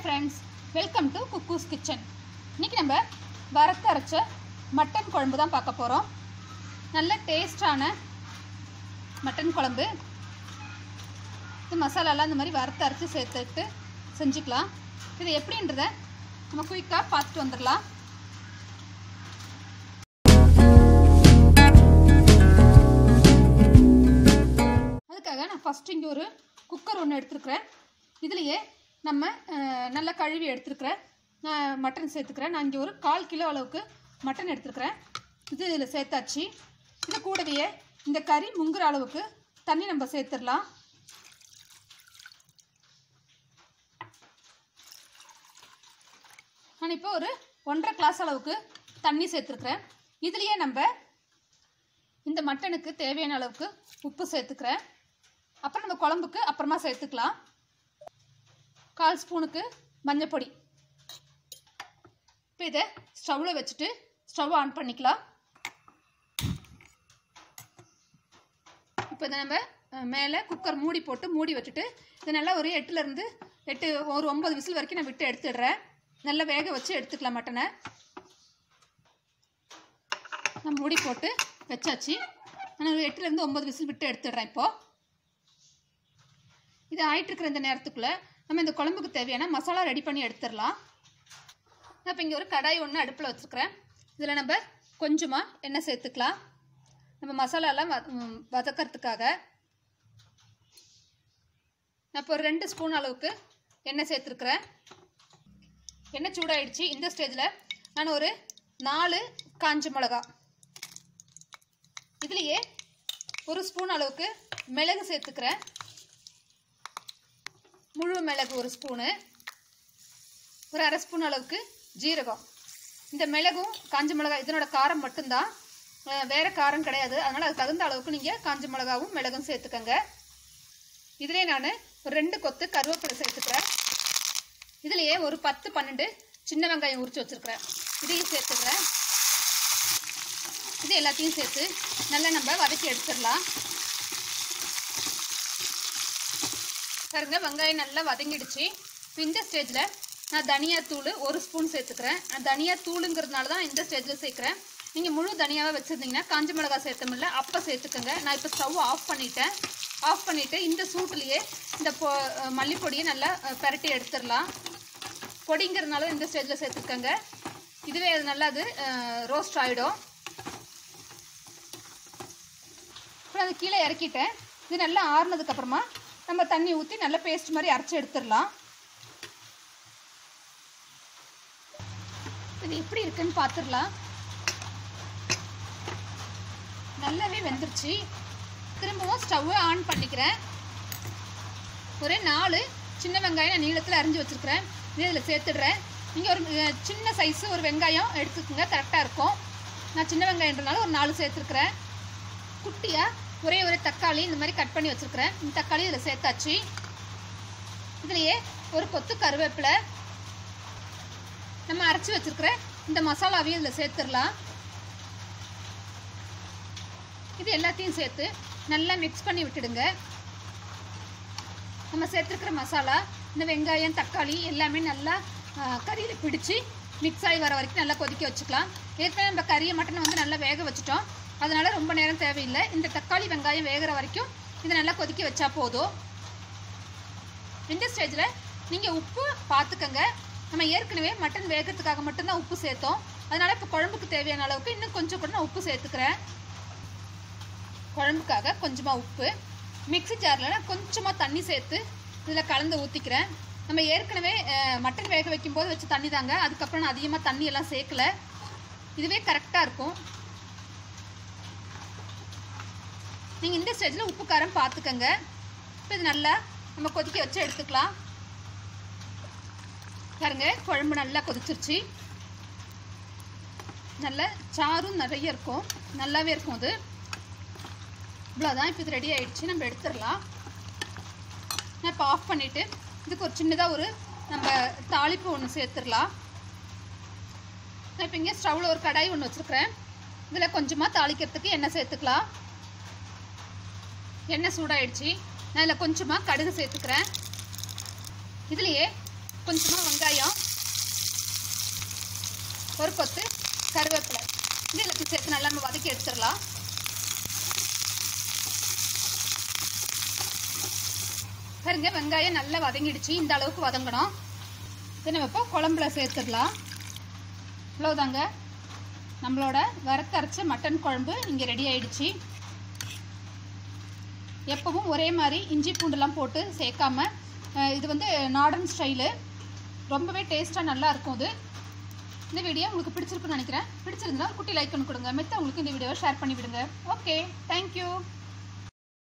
friends welcome to Cuckoo's kitchen இன்றைக்கி நம்ம வறுத்து அரைச்ச மட்டன் குழம்பு தான் பார்க்க போகிறோம் நல்ல டேஸ்டான மட்டன் குழம்பு இது மசாலாலாம் இந்த மாதிரி வறுத்து அரைச்சி சேர்த்துட்டு செஞ்சுக்கலாம் இது எப்படின்றத நம்ம குயிக்காக பார்த்துட்டு வந்துடலாம் அதுக்காக நான் ஃபஸ்ட்டு இங்கே ஒரு குக்கர் ஒன்று எடுத்துருக்குறேன் இதுலேயே நம்ம அஹ், நல்லா கழுவி எடுத்துருக்குறேன் நான் மட்டன் சேர்த்துக்கிறேன் நான் இங்கே ஒரு கால் கிலோ அளவுக்கு மட்டன் எடுத்துருக்குறேன் இது இதில் சேர்த்தாச்சு இது கூடவே இந்த கறி முங்குற அளவுக்கு தண்ணி நம்ம சேர்த்துடலாம் நான் இப்போ ஒரு ஒன்றரை கிளாஸ் அளவுக்கு தண்ணி சேர்த்துருக்குறேன் இதுலேயே நம்ம இந்த மட்டனுக்கு தேவையான அளவுக்கு உப்பு சேர்த்துக்கிறேன் அப்புறம் நம்ம குழம்புக்கு அப்புறமா சேர்த்துக்கலாம் கால் ஸ்பூனுக்கு மஞ்சப்பொடி இப்போ இதை ஸ்டவ்வில் வச்சுட்டு ஸ்டவ் ஆன் பண்ணிக்கலாம் இப்போ இதை நம்ம அஹ், மேலே குக்கர் மூடி போட்டு மூடி வச்சுட்டு இதை நல்லா ஒரு எட்டுலேருந்து எட்டு ஒரு ஒம்பது விசில் வரைக்கும் நான் விட்டு எடுத்துடுறேன் நல்லா வேக வச்சு எடுத்துக்கலாம் மட்டனை நான் மூடி போட்டு வச்சாச்சு நான் ஒரு எட்டுலேருந்து ஒம்பது விசில் விட்டு எடுத்துடுறேன் இப்போது இது ஆயிட்டு இருக்கிற இந்த நேரத்துக்குள்ளே நம்ம இந்த குழம்புக்கு தேவையான மசாலா ரெடி பண்ணி எடுத்துடலாம் நான் இப்போ இங்கே ஒரு கடாய் ஒன்று அடுப்பில் வச்சுருக்கிறேன் இதில் நம்ம கொஞ்சமாக எண்ணெய் சேர்த்துக்கலாம் நம்ம மசாலாலாம் வத ம், வதக்கறதுக்காக நான் இப்போ ஒரு ரெண்டு ஸ்பூன் அளவுக்கு எண்ணெய் சேர்த்துருக்குறேன் எண்ணெய் சூடாயிடுச்சு இந்த ஸ்டேஜில் நான் ஒரு நாலு காஞ்ச மிளகா இதுலேயே ஒரு ஸ்பூன் அளவுக்கு மிளகு சேர்த்துக்கிறேன் முழு மிளகு ஒரு ஸ்பூனு ஒரு அரை ஸ்பூன் அளவுக்கு ஜீரகம் இந்த மிளகும் காஞ்ச மிளகாய் இதனோட காரம் மட்டும்தான் அஹ் வேற காரம் கிடையாது அதனால் அதுக்கு தகுந்த அளவுக்கு நீங்கள் காஞ்ச மிளகாவும் மிளகும் சேர்த்துக்கங்க இதிலே நான் ஒரு ரெண்டு கொத்து கருவேப்பிலை சேர்த்துக்கிறேன் இதுலேயே ஒரு பத்து பன்னெண்டு சின்ன வெங்காயம் உரிச்சு வச்சுருக்கிறேன் இதையும் சேர்த்துக்கிறேன் இது எல்லாத்தையும் சேர்த்து நல்லா நம்ம வதக்கி எடுத்துடலாம் பாருங்க வெங்காயம் நல்லா வதங்கிடுச்சு இப்போ இந்த ஸ்டேஜில் நான் தனியாத்தூள் ஒரு ஸ்பூன் சேர்த்துக்கிறேன் நான் தனியாத்தூளுங்கிறதுனால தான் இந்த ஸ்டேஜில் சேர்க்குறேன் நீங்கள் முழு தனியாவை வச்சுருந்தீங்கன்னா காஞ்ச மிளகாய் சேர்த்தமில்ல அப்போ சேர்த்துக்கோங்க நான் இப்போ ஸ்டவ் ஆஃப் பண்ணிட்டேன் ஆஃப் பண்ணிவிட்டு இந்த சூட்லேயே இந்த பொ மல்லிப்பொடியை நல்லா அஹ், பிரட்டி எடுத்துடலாம் பொடிங்கிறதுனால இந்த ஸ்டேஜில் சேர்த்துக்கோங்க இதுவே அது நல்லா அது ரோஸ்ட் ஆகிடும் அப்புறம் அது கீழே இறக்கிட்டேன் இது நல்லா ஆறுனதுக்கப்புறமா நம்ம தண்ணி ஊற்றி நல்லா பேஸ்ட் மாதிரி அரைச்சி எடுத்துடலாம் இது எப்படி இருக்குன்னு பார்த்துடலாம் நல்லாவே வெந்துருச்சு திரும்பவும் ஸ்டவ்வை ஆன் பண்ணிக்கிறேன் ஒரு நாலு சின்ன வெங்காயம் நான் நீளத்தில் அரிஞ்சு வச்சுருக்கிறேன் இது இதில் சேர்த்துடுறேன் நீங்கள் ஒரு அஹ், சின்ன சைஸு ஒரு வெங்காயம் எடுத்துக்கோங்க கரெக்டாக இருக்கும் நான் சின்ன வெங்காயன்றனால ஒரு நாலு சேர்த்துருக்குறேன் குட்டியாக ஒரே ஒரு தக்காளி இந்த மாதிரி கட் பண்ணி வச்சுருக்கிறேன் இந்த தக்காளி இதில் சேர்த்தாச்சு இதுலேயே ஒரு கொத்து கருவேப்பிலை நம்ம அரைச்சி வச்சுருக்கிற இந்த மசாலாவையும் இதில் சேர்த்துடலாம் இது எல்லாத்தையும் சேர்த்து நல்லா மிக்ஸ் பண்ணி விட்டுடுங்க நம்ம சேர்த்துருக்கிற மசாலா இந்த வெங்காயம் தக்காளி எல்லாமே நல்லா கறியில் பிடிச்சி மிக்ஸ் ஆகி வர வரைக்கும் நல்லா கொதிக்க வச்சுக்கலாம் ஏற்கனவே நம்ம கறியை மட்டனை வந்து நல்லா வேக வச்சுட்டோம் அதனால் ரொம்ப நேரம் தேவையில்லை இந்த தக்காளி வெங்காயம் வேகிற வரைக்கும் இதை நல்லா கொதிக்க வச்சா போதும் இந்த ஸ்டேஜில் நீங்கள் உப்பு பார்த்துக்கங்க நம்ம ஏற்கனவே மட்டன் வேகிறதுக்காக மட்டும்தான் உப்பு சேர்த்தோம் அதனால் இப்போ குழம்புக்கு தேவையான அளவுக்கு இன்னும் கொஞ்சம் கூட நான் உப்பு சேர்த்துக்கிறேன் குழம்புக்காக கொஞ்சமாக உப்பு மிக்ஸி ஜாரில் நான் கொஞ்சமாக தண்ணி சேர்த்து இதில் கலந்து ஊற்றிக்கிறேன் நம்ம ஏற்கனவே அஹ், மட்டன் வேக வைக்கும்போது வச்ச தண்ணி தாங்க அதுக்கப்புறம் நான் அதிகமாக தண்ணி எல்லாம் சேர்க்கல இதுவே கரெக்டாக இருக்கும் நீங்கள் இந்த ஸ்டேஜில் உப்பு காரம் பார்த்துக்கங்க இப்போ இது நல்லா நம்ம கொதிக்க வச்சு எடுத்துக்கலாம் பாருங்க குழம்பு நல்லா கொதிச்சிருச்சு நல்ல சாரும் நிறைய இருக்கும் நல்லாவே இருக்கும் அது இவ்வளோதான் இப்போ இது ரெடி ஆயிடுச்சு நம்ம எடுத்துடலாம் நான் இப்போ ஆஃப் பண்ணிவிட்டு இதுக்கு ஒரு சின்னதாக ஒரு நம்ம தாளிப்பு ஒன்று சேர்த்துடலாம் நான் இப்போ இங்கே ஸ்டவ்வில் ஒரு கடாய் ஒன்று வச்சுருக்கிறேன் இதில் கொஞ்சமாக தாளிக்கிறதுக்கு எண்ணெய் சேர்த்துக்கலாம் எண்ணெய் சூடாயிடுச்சு நான் இதில் கொஞ்சமாக கடுகு சேர்த்துக்கிறேன் இதுலேயே கொஞ்சமாக வெங்காயம் நல்லா நம்ம வதக்கி எடுத்துடலாம் பாருங்க வெங்காயம் நல்லா வதங்கிடுச்சு இந்த அளவுக்கு வதங்கணும் இதை நம்ம இப்போ குழம்புல சேர்த்துடலாம் இவ்வளோதாங்க நம்மளோட வறுத்தரைச்ச மட்டன் குழம்பு இங்கே ரெடி ஆயிடுச்சு எப்பவும் ஒரே மாதிரி இஞ்சி பூண்டுலாம் போட்டு சேர்க்காம அஹ், இது வந்து நார்டன் ஸ்டைலு ரொம்பவே டேஸ்ட்டாக நல்லா இருக்கும் இது இந்த வீடியோ உங்களுக்கு பிடிச்சிருக்குன்னு நினைக்கிறேன் பிடிச்சிருந்தா குட்டி லைக் பண்ணி கொடுங்க மித்த உங்களுக்கு இந்த வீடியோவை ஷேர் பண்ணி விடுங்க ஓகே தேங்க்யூ